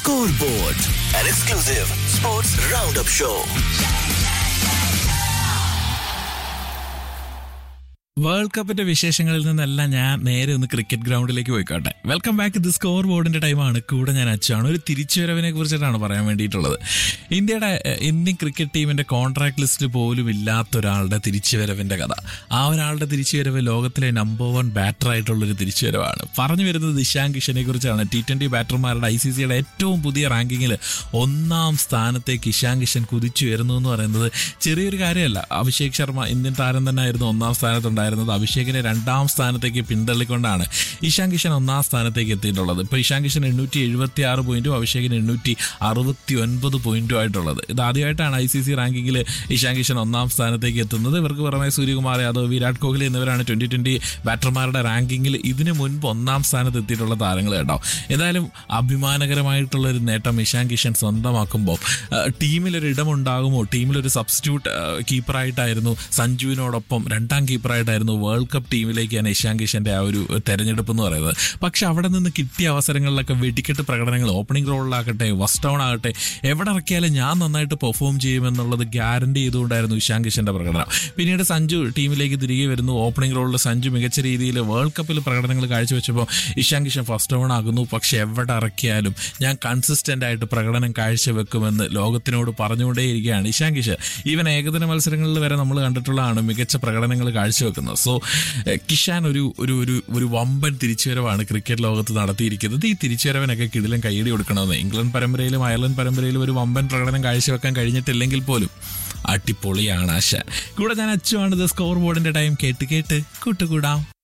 Scoreboard, an exclusive sports roundup show. World കപ്പിന്റെ വിശേഷങ്ങളിൽ നിന്നെല്ലാം ഞാൻ നേരെ ഒന്ന് ക്രിക്കറ്റ് ഗ്രൗണ്ടിലേക്ക് പോയിക്കോട്ടെ വെൽക്കം ബാക്ക് ദി സ്കോർ ബോർഡിന്റെ ടൈമാണ് കൂടെ ഞാൻ അച്ചാണ് ഒരു തിരിച്ചുവരവിനെ കുറിച്ചിട്ടാണ് പറയാൻ വേണ്ടിയിട്ടുള്ളത് ഇന്ത്യയുടെ എഹ്, ഇന്ത്യൻ ക്രിക്കറ്റ് ടീമിന്റെ കോൺട്രാക്ട് ലിസ്റ്റിൽ പോലും ഇല്ലാത്ത ഒരാളുടെ തിരിച്ചുവരവിന്റെ കഥ ആ ഒരാളുടെ തിരിച്ചുവരവ് ലോകത്തിലെ നമ്പർ വൺ ബാറ്റർ ആയിട്ടുള്ളൊരു തിരിച്ചുവരവാണ് പറഞ്ഞു വരുന്നത് ഇഷാൻ കിഷനെ കുറിച്ചാണ് ടി ട്വന്റി ബാറ്റർമാരുടെ ഐ സി സിയുടെ ഏറ്റവും പുതിയ റാങ്കിങ്ങിൽ ഒന്നാം സ്ഥാനത്തേക്ക് ഇഷാൻ കിഷൻ കുതിച്ചു വരുന്നു എന്ന് പറയുന്നത് ചെറിയൊരു കാര്യമല്ല അഭിഷേക് ശർമ്മ ഇന്ത്യൻ താരം തന്നെ ആയിരുന്നു ഒന്നാം സ്ഥാനത്തുണ്ടായിരുന്നത് അഭിഷേകിനെ രണ്ടാം സ്ഥാനത്തേക്ക് പിന്തള്ളിക്കൊണ്ടാണ് ഇഷാൻ കിഷൻ ഒന്നാം സ്ഥാനത്തേക്ക് എത്തിയിട്ടുള്ളത് ഇപ്പോൾ ഇഷാൻ കിഷൻ എണ്ണൂറ്റി എഴുപത്തി ആറ് പോയിന്റും അഭിഷേകിന് എണ്ണൂറ്റി അറുപത്തി ഒൻപത് പോയിന്റും ആയിട്ടുള്ളത് ഇത് ആദ്യമായിട്ടാണ് ഐ സി സി റാങ്കിങ്ങിൽ ഇഷാൻ കിഷൻ ഒന്നാം സ്ഥാനത്തേക്ക് എത്തുന്നത് ഇവർക്ക് പുറമെ സൂര്യകുമാർ യാദവ് വിരാട് കോഹ്ലി എന്നിവരാണ് ട്വന്റി ട്വന്റി ബാറ്റർമാരുടെ റാങ്കിങ്ങിൽ ഇതിനു മുൻപ് ഒന്നാം സ്ഥാനത്ത് എത്തിയിട്ടുള്ള താരങ്ങൾ കേട്ടോ എന്തായാലും അഭിമാനകരമായിട്ടുള്ള ഒരു നേട്ടം ഇഷാൻ കിഷൻ സ്വന്തമാക്കുമ്പോൾ ടീമിലൊരു ഇടമുണ്ടാകുമോ ടീമിലൊരു സബ്സ്റ്റിറ്റ്യൂട്ട് കീപ്പറായിട്ടായിരുന്നു സഞ്ജുവിനോടൊപ്പം രണ്ടാം കീപ്പറായിട്ടായിരുന്നു വേൾഡ് കപ്പ് ടീമിലേക്കാണ് ഇഷാൻ കിഷന്റെ ആ ഒരു തെരഞ്ഞെടുപ്പ് എന്ന് പറയുന്നത് പക്ഷെ അവിടെ നിന്ന് കിട്ടിയ അവസരങ്ങളിലൊക്കെ വെടിക്കെട്ട് പ്രകടനങ്ങൾ ഓപ്പണിംഗ് റോളിലാകട്ടെ വസ്റ്റ് ഡൗൺ ആകട്ടെ എവിടെ ഇറക്കിയാലും ഞാൻ നന്നായിട്ട് പെർഫോം ചെയ്യുമെന്നുള്ളത് ഗ്യാരണ്ടി ചെയ്തുകൊണ്ടായിരുന്നു ഇഷാൻ കിഷന്റെ പ്രകടനം പിന്നീട് സഞ്ജു ടീമിലേക്ക് തിരികെ വരുന്നു ഓപ്പണിംഗ് റോളിൽ സഞ്ജു മികച്ച രീതിയിൽ വേൾഡ് കപ്പിൽ പ്രകടനങ്ങൾ കാഴ്ചവെച്ചപ്പോൾ ഇഷാൻ കിഷൻ ഫസ്റ്റ് ഡൗൺ ആകുന്നു പക്ഷെ എവിടെ ഇറക്കിയാലും ഞാൻ കൺസിസ്റ്റന്റ് ആയിട്ട് പ്രകടനം കാഴ്ചവെക്കുമെന്ന് ലോകത്തിനോട് പറഞ്ഞുകൊണ്ടേയിരിക്കുകയാണ് ഇഷാൻ കിഷൻ ഈവൻ ഏകദിന മത്സരങ്ങളിൽ വരെ നമ്മൾ കണ്ടിട്ടുള്ളതാണ് മികച്ച പ്രകടനങ്ങൾ കാഴ്ചവെക്കുന്നത് സോ കിഷാൻ ഒരു ഒരു ഒരു ഒരു വമ്പൻ തിരിച്ചുവരവാണ് ക്രിക്കറ്റ് ലോകത്ത് നടത്തിയിരിക്കുന്നത് ഈ തിരിച്ചുവരവിനൊക്കെ കിടിലം കൈയടി കൊടുക്കണമെന്ന് ഇംഗ്ലണ്ട് പരമ്പരയിലും അയർലൻഡ് പരമ്പരയിലും ഒരു വമ്പൻ പ്രകടനം കാഴ്ചവെക്കാൻ കഴിഞ്ഞിട്ടില്ലെങ്കിൽ പോലും അടിപൊളിയാണ് ആശാൻ കൂടെ ഞാൻ അച്ചുവാണ് ഇത് സ്കോർ ബോർഡിന്റെ ടൈം കേട്ട് കേട്ട് കൂട്ടുകൂടാം